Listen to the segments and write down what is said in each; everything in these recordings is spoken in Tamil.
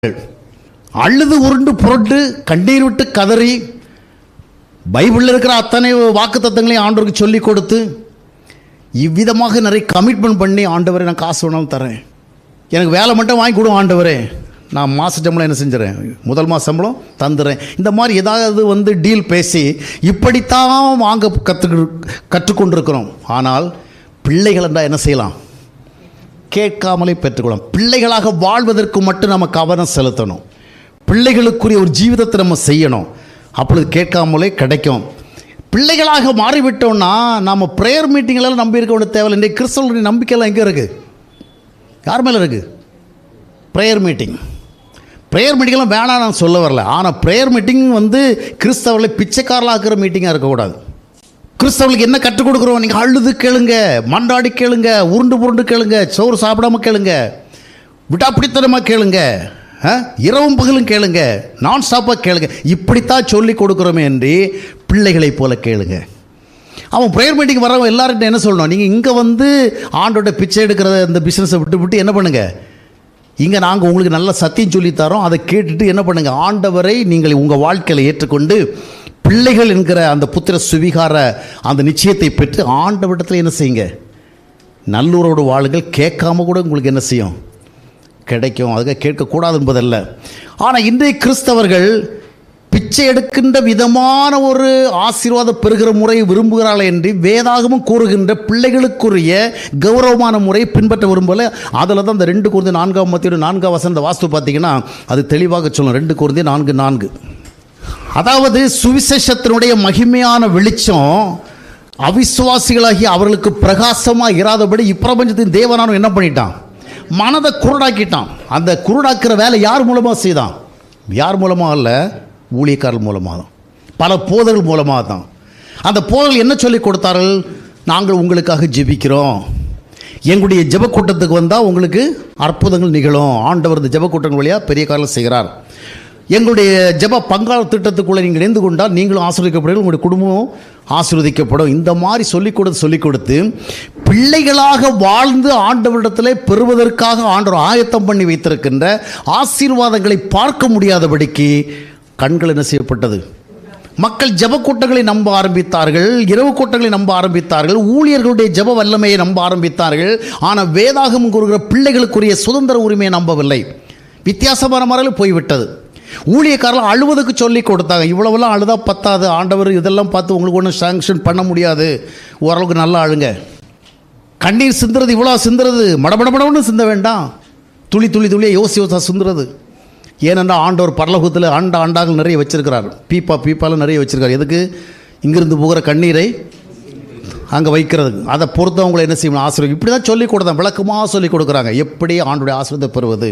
அழுது உருண்டு புரண்டு கண்ணீர் விட்டு கதறி பைபிளில் இருக்கிற அத்தனை வாக்கு தத்தங்களையும் ஆண்டவருக்கு சொல்லி கொடுத்து இவ்விதமாக நிறைய கமிட்மெண்ட் பண்ணி ஆண்டவரை நான் காசு வேணாலும் தரேன் எனக்கு வேலை மட்டும் வாங்கி கொடு ஆண்டவரே நான் மாத சம்பளம் என்ன செஞ்சுறேன் முதல் மாத சம்பளம் தந்துடுறேன் இந்த மாதிரி ஏதாவது வந்து டீல் பேசி இப்படித்தான் வாங்க கற்று கற்றுக்கொண்டிருக்கிறோம் ஆனால் பிள்ளைகள் என்றால் என்ன செய்யலாம் கேட்காமலே பெற்றுக்கொள்ளலாம் பிள்ளைகளாக வாழ்வதற்கு மட்டும் நம்ம கவனம் செலுத்தணும் பிள்ளைகளுக்குரிய ஒரு ஜீவிதத்தை நம்ம செய்யணும் அப்பொழுது கேட்காமலே கிடைக்கும் பிள்ளைகளாக மாறிவிட்டோம்னா நம்ம ப்ரேயர் மீட்டிங்களெல்லாம் நம்பி இருக்க வேண்டிய தேவையில்லை இன்றைக்கு கிறிஸ்தவனுடைய நம்பிக்கையெல்லாம் எங்கே இருக்குது யார் மேலே இருக்குது ப்ரேயர் மீட்டிங் ப்ரேயர் மீட்டிங்லாம் வேணாம் நான் சொல்ல வரல ஆனால் ப்ரேயர் மீட்டிங் வந்து கிறிஸ்தவர்களை பிச்சைக்காரலாக்குற மீட்டிங்காக இருக்கக்கூடாது கிறிஸ்தவர்களுக்கு என்ன கற்றுக் கொடுக்குறோம் நீங்கள் அழுது கேளுங்க மண்டாடி கேளுங்க உருண்டு புருண்டு கேளுங்க சோறு சாப்பிடாம கேளுங்க விடாப்பிடித்தனமாக கேளுங்க ஆ? இரவும் பகலும் கேளுங்க நான் ஸ்டாப்பாக கேளுங்க இப்படித்தான் சொல்லி கொடுக்குறோமே என்று பிள்ளைகளைப் போல கேளுங்க அவன் ப்ரேயர் மீட்டிங் வரவங்க எல்லார்கிட்ட என்ன சொல்லணும் நீங்கள் இங்கே வந்து ஆண்டோட பிச்சை எடுக்கிற இந்த பிஸ்னஸை விட்டு விட்டு என்ன பண்ணுங்கள் இங்கே நாங்கள் உங்களுக்கு நல்ல சத்தியம் சொல்லித் தரோம் அதை கேட்டுட்டு என்ன பண்ணுங்கள் ஆண்டவரை நீங்கள் உங்கள் வாழ்க்கையில் ஏற்றுக்கொண்டு பிள்ளைகள் என்கிற அந்த புத்திர சுவிகார அந்த நிச்சயத்தை பெற்று ஆண்டவரிடத்தில் என்ன செய்யுங்க நல்லூரோடு வாழுங்கள் கேட்காம கூட உங்களுக்கு என்ன செய்யும் கிடைக்கும் அதுக்காக கேட்கக்கூடாது என்பதல்ல ஆனால் இன்றைய கிறிஸ்தவர்கள் பிச்சை எடுக்கின்ற விதமான ஒரு ஆசீர்வாதம் பெறுகிற முறையை விரும்புகிறார்கள் என்று வேதாகமும் கூறுகின்ற பிள்ளைகளுக்குரிய கௌரவமான முறையை பின்பற்ற விரும்பல அதில் தான் இந்த ரெண்டு குருந்தி நான்காம் மத்தியோட நான்காம் வசந்த வாஸ்து பார்த்தீங்கன்னா அது தெளிவாக சொல்லும் ரெண்டு குருந்தி நான்கு நான்கு அதாவது சுவிசேஷத்தினுடைய மகிமையான வெளிச்சம் அவிசுவாசிகளாகி அவர்களுக்கு பிரகாசமாக இராதபடி இப்பிரபஞ்சத்தின் தேவனானும் என்ன பண்ணிட்டான் மனதை குருடாக்கிட்டான் அந்த குருடாக்குற வேலை யார் மூலமாக செய்தான் யார் மூலமாக இல்லை ஊழியக்காரர் மூலமாக தான் பல போதர்கள் மூலமாக தான் அந்த போதர்கள் என்ன சொல்லி கொடுத்தார்கள் நாங்கள் உங்களுக்காக ஜெபிக்கிறோம் எங்களுடைய ஜெப கூட்டத்துக்கு வந்தால் உங்களுக்கு அற்புதங்கள் நிகழும் ஆண்டவர் இந்த ஜெப கூட்டங்கள் வழியாக பெரிய காரியம் செய்கிறார் எங்களுடைய ஜெப பங்காளர் திட்டத்துக்குள்ளே நீங்கள் இணைந்து கொண்டால் நீங்களும் ஆசீர்வதிக்கப்படுவீர்கள் உங்களுடைய குடும்பமும் ஆசீர்வதிக்கப்படும் இந்த மாதிரி சொல்லிக் கொடுத்து சொல்லிக் கொடுத்து பிள்ளைகளாக வாழ்ந்து ஆண்டவரிடத்தில் பெறுவதற்காக ஆண்டவர் ஆயத்தம் பண்ணி வைத்திருக்கின்ற ஆசீர்வாதங்களை பார்க்க முடியாதபடிக்கு கண்கள் என்ன செய்யப்பட்டது மக்கள் ஜெப கூட்டங்களை நம்ப ஆரம்பித்தார்கள் இரவு கூட்டங்களை நம்ப ஆரம்பித்தார்கள் ஊழியர்களுடைய ஜெப வல்லமையை நம்ப ஆரம்பித்தார்கள் ஆனால் வேதாகம் கூறுகிற பிள்ளைகளுக்குரிய சுதந்திர உரிமையை நம்பவில்லை வித்தியாசமான முறையில் போய்விட்டது ஊழியக்காரர்கள் அழுவதுக்கு சொல்லி கொடுத்தாங்க இவ்வளவெல்லாம் அழுதா பத்தாது ஆண்டவர் இதெல்லாம் பார்த்து உங்களுக்கு ஒன்றும் சாங்ஷன் பண்ண முடியாது ஓரளவுக்கு நல்லா அழுங்க கண்ணீர் சிந்துறது இவ்வளோ சிந்துறது மடமடமடம்னு சிந்த வேண்டாம் துளி துளி துளியாக யோசி யோசா சிந்துறது ஏனென்றால் ஆண்டவர் பரலோகத்தில் ஆண்ட ஆண்டாகள் நிறைய வச்சிருக்கிறார் பீப்பா பீப்பாலாம் நிறைய வச்சிருக்கார் எதுக்கு இங்கிருந்து போகிற கண்ணீரை அங்கே வைக்கிறதுக்கு அதை பொறுத்து அவங்களை என்ன செய்யணும் ஆசீர்வதி இப்படி தான் சொல்லிக் கொடுத்தேன் விளக்கமாக சொல்லிக் கொடுக்குறாங்க எப்படி ஆண்டுடைய ஆசீர்வாதத்தை பெறுவது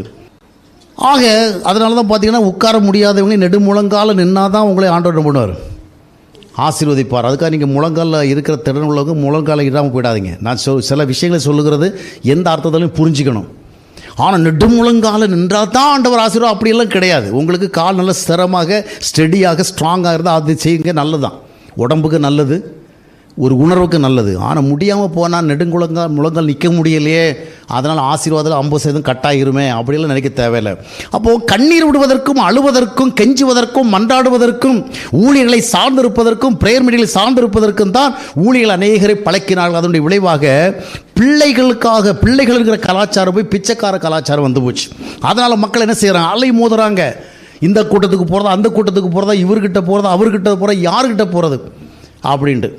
ஆக அதனால தான் பார்த்தீங்கன்னா உட்கார முடியாதவங்க நெடுமுழங்கால நின்னா தான் உங்களை ஆண்டவர் பண்ணுவார் ஆசீர்வதிப்பார் அதுக்காக நீங்கள் முழங்காலில் இருக்கிற திறன் உள்ளவங்க முழங்கால இடாமல் போயிடாதீங்க நான் சொல் சில விஷயங்களை சொல்லுகிறது எந்த அர்த்தத்திலையும் புரிஞ்சுக்கணும் ஆனால் நெடுமுழங்கால நின்றால் தான் ஆண்டவர் ஆசீர்வாதம் அப்படியெல்லாம் கிடையாது உங்களுக்கு கால் நல்ல ஸ்திரமாக ஸ்டெடியாக ஸ்ட்ராங்காக இருந்தால் அது செய்யுங்க நல்லதுதான் உடம்புக்கு நல்லது ஒரு உணர்வுக்கு நல்லது ஆனால் முடியாமல் போனால் நெடுங்குளங்கால் முழங்கால் நிற்க முடியலையே அதனால் ஆசீர்வாதம் ஐம்பது சதவீதம் கட்டாயிருமே அப்படியெல்லாம் நினைக்க தேவையில்லை அப்போது கண்ணீர் விடுவதற்கும் அழுவதற்கும் கெஞ்சுவதற்கும் மன்றாடுவதற்கும் ஊழியர்களை சார்ந்திருப்பதற்கும் பிரேயர் மீடிகளை சார்ந்திருப்பதற்கும் தான் ஊழியர்கள் அநேகரை பழக்கினார்கள் அதனுடைய விளைவாக பிள்ளைகளுக்காக பிள்ளைகள் இருக்கிற கலாச்சாரம் போய் பிச்சைக்கார கலாச்சாரம் வந்து போச்சு அதனால் மக்கள் என்ன செய்கிறாங்க அலை மோதுறாங்க இந்த கூட்டத்துக்கு போகிறதா அந்த கூட்டத்துக்கு போகிறதா இவர்கிட்ட போகிறதா அவர்கிட்ட போகிறதா யார்கிட்ட போகிறது அப்படின்ட்டு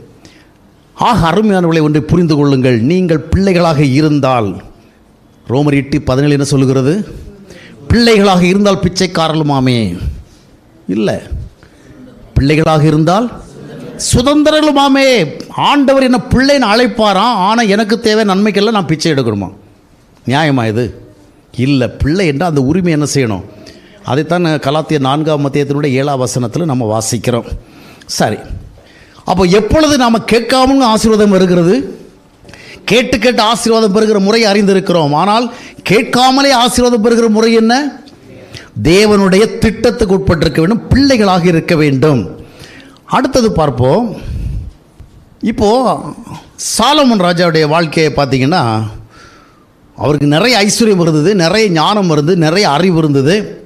ஆக அருமையானவர்களை ஒன்றை புரிந்து கொள்ளுங்கள் நீங்கள் பிள்ளைகளாக இருந்தால் ரோமர் எட்டு பதினேழு என்ன சொல்லுகிறது பிள்ளைகளாக இருந்தால் பிச்சைக்காரலுமாமே இல்லை பிள்ளைகளாக இருந்தால் சுதந்திரலுமாமே ஆண்டவர் என்ன பிள்ளைன்னு அழைப்பாராம் ஆனால் எனக்கு தேவை நன்மைக்கெல்லாம் நான் பிச்சை எடுக்கணுமா நியாயமா இது இல்லை பிள்ளை என்றால் அந்த உரிமை என்ன செய்யணும் அதைத்தான் கலாத்திய நான்காம் மத்தியத்தினுடைய ஏழாம் வசனத்தில் நம்ம வாசிக்கிறோம் சரி அப்போ எப்பொழுது நாம் கேட்காமல் ஆசீர்வாதம் வருகிறது கேட்டு கேட்டு ஆசீர்வாதம் பெறுகிற முறை அறிந்திருக்கிறோம் ஆனால் கேட்காமலே ஆசீர்வாதம் பெறுகிற முறை என்ன தேவனுடைய திட்டத்துக்கு உட்பட்டிருக்க வேண்டும் பிள்ளைகளாக இருக்க வேண்டும் அடுத்தது பார்ப்போம் இப்போது சாலமன் ராஜாவுடைய வாழ்க்கையை பார்த்தீங்கன்னா அவருக்கு நிறைய ஐஸ்வர்யம் இருந்தது நிறைய ஞானம் இருந்தது நிறைய அறிவு இருந்தது